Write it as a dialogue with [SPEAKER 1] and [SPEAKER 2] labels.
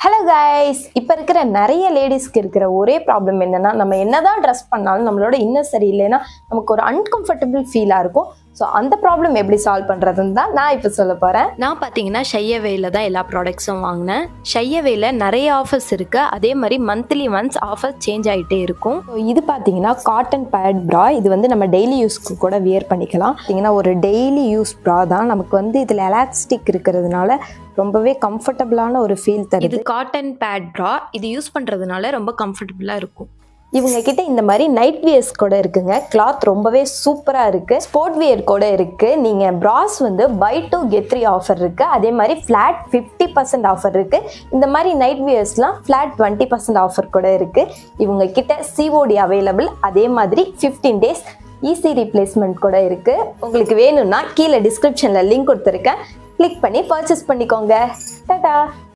[SPEAKER 1] hello guys இப்போ இருக்கிற நிறைய லேடிஸ்க்கு இருக்கிற ஒரே ப்ராப்ளம் என்னன்னா நம்ம என்னதான் ட்ரெஸ் பண்ணாலும் நம்மளோட இன்னர் சரியில்லைன்னா நமக்கு ஒரு அன்கம்ஃபர்டபுள் ஃபீலாக இருக்கும் ஸோ அந்த ப்ராப்ளம் எப்படி சால்வ் பண்ணுறதுன்னு தான் நான் இப்போ சொல்ல போகிறேன்
[SPEAKER 2] நான் பார்த்தீங்கன்னா ஷையவேல தான் எல்லா ப்ராடக்ட்ஸும் வாங்கினேன் ஷையவேல நிறைய ஆஃபர்ஸ் இருக்குது அதே மாதிரி மந்த்லி ஒன்ஸ் ஆஃபர் சேஞ்ச் ஆகிட்டே இருக்கும்
[SPEAKER 1] ஸோ இது பார்த்தீங்கன்னா காட்டன் பேட் ப்ரா இது வந்து நம்ம டெய்லி யூஸ்க்கு கூட வியர் பண்ணிக்கலாம் பார்த்தீங்கன்னா ஒரு டெய்லி யூஸ் ப்ரா தான் நமக்கு வந்து இதில் எலாஸ்டிக் இருக்கிறதுனால ரொம்பவே கம்ஃபர்டபுளான ஒரு ஃபீல்
[SPEAKER 2] இது
[SPEAKER 1] தருது
[SPEAKER 2] காட்டன் பேட் ப்ரா இது யூஸ் பண்ணுறதுனால ரொம்ப கம்ஃபர்டபுளாக இருக்கும்
[SPEAKER 1] இவங்க கிட்ட இந்த மாதிரி நைட் வியர்ஸ் கூட இருக்குங்க கிளாத் ரொம்பவே சூப்பராக இருக்கு ஸ்போர்ட் வியர் கூட இருக்கு நீங்க பிராஸ் வந்து buy two get three offer இருக்கு அதே மாதிரி ஃபிளாட் ஃபிஃப்டி பர்சன்ட் ஆஃபர் இருக்கு இந்த மாதிரி நைட் வியர்ஸ்லாம் ஃபிளாட் டுவெண்ட்டி பர்சன்ட் ஆஃபர் கூட இருக்கு இவங்க கிட்ட சிஓடி அவைலபிள் அதே மாதிரி ஃபிஃப்டீன் டேஸ் ஈஸி ரீப்ளேஸ்மெண்ட் கூட இருக்கு உங்களுக்கு வேணும்னா கீழே டிஸ்கிரிப்ஷனில் லிங்க் கொடுத்துருக்கேன் கிளிக் பண்ணி பர்ச்சேஸ் பண்ணிக்கோங்க டாடா